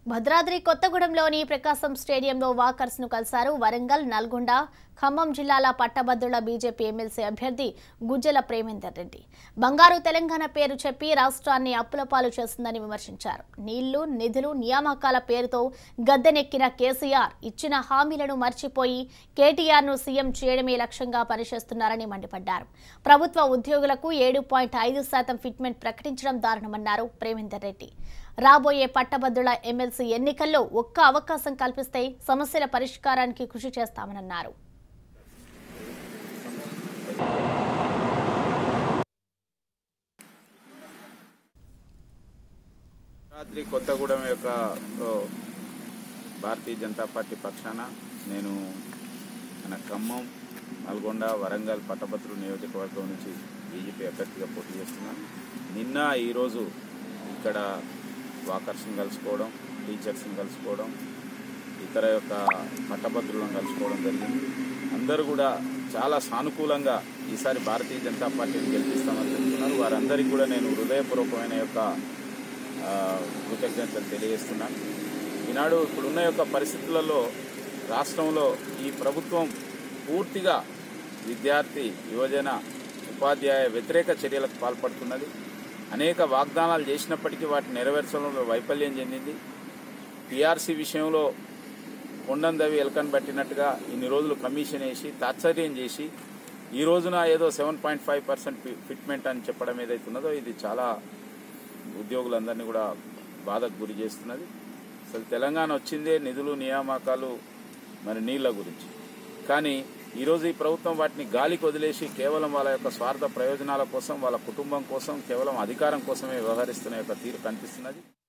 భద్రాద్రి కొత్తగూడెంలోని ప్రకాశం స్టేడియంలో వాకర్స్ ను కలిశారు వరంగల్ నల్గొండ ఖమ్మం జిల్లాల పట్టభద్రుల బీజేపీ ఎమ్మెల్సీ అభ్యర్థి గుజ్జల ప్రేమేందర్ రెడ్డి బంగారు తెలంగాణ పేరు చెప్పి రాష్ట్రాన్ని అప్పులపాలు చేస్తుందని విమర్శించారు నీళ్లు నిధులు నియామకాల పేరుతో గద్దెనెక్కిన కేసీఆర్ ఇచ్చిన హామీలను మర్చిపోయి కేటీఆర్ ను సీఎం చేయడమే లక్ష్యంగా పనిచేస్తున్నారని మండిపడ్డారు ప్రభుత్వ ఉద్యోగులకు ఏడు పాయింట్ ఐదు శాతం ఫిట్మెంట్ ప్రకటించడం దారుణమన్నారు ప్రేమేందర్ రెడ్డి రాబోయే పట్టభద్రుల ఎమ్మెల్సీ ఎన్నికల్లో ఒక్క అవకాశం కల్పిస్తే సమస్యల పరిష్కారానికి కృషి చేస్తామన్నారు రాత్రి కొత్తగూడెం యొక్క ఓ, భారతీయ జనతా పార్టీ పక్షాన నేను మన ఖమ్మం నల్గొండ వరంగల్ పట్టభద్రుల నియోజకవర్గం నుంచి బీజేపీ అభ్యర్థిగా పోటీ చేస్తున్నాను నిన్న ఈరోజు ఇక్కడ వాకర్స్ని కలుసుకోవడం టీచర్స్ని కలుసుకోవడం ఇతర యొక్క పట్టభద్రులను కలుసుకోవడం జరిగింది అందరూ కూడా చాలా సానుకూలంగా ఈసారి భారతీయ జనతా పార్టీని గెలిపిస్తామని చెప్తున్నారు వారందరికీ కూడా నేను హృదయపూర్వకమైన యొక్క ఆ, కృతజ్ఞతలు తెలియజేస్తున్నాను ఈనాడు ఇప్పుడున్న యొక్క పరిస్థితులలో రాష్ట్రంలో ఈ ప్రభుత్వం పూర్తిగా విద్యార్థి యువజన ఉపాధ్యాయ వ్యతిరేక చర్యలకు పాల్పడుతున్నది అనేక వాగ్దానాలు చేసినప్పటికీ వాటిని నెరవేర్చడంలో వైఫల్యం చెందింది పిఆర్సీ విషయంలో కొండందవి ఎలకన్ పట్టినట్టుగా ఇన్ని రోజులు కమిషన్ వేసి తాత్సర్యం చేసి ఈ రోజున ఏదో seven point five percent fitment అని చెప్పడం ఏదైతే ఉన్నదో ఇది చాలా ఉద్యోగులందరినీ కూడా బాధకు గురి చేస్తున్నది అసలు తెలంగాణ వచ్చిందే నిధులు నియామకాలు మరి నీళ్ల గురించి కానీ ఈరోజు ఈ ప్రభుత్వం వాటిని గాలికి వదిలేసి కేవలం వాళ్ళ యొక్క స్వార్థ ప్రయోజనాల కోసం వాళ్ళ కుటుంబం కోసం కేవలం అధికారం కోసమే వ్యవహరిస్తున్న యొక్క తీరు కనిపిస్తున్నది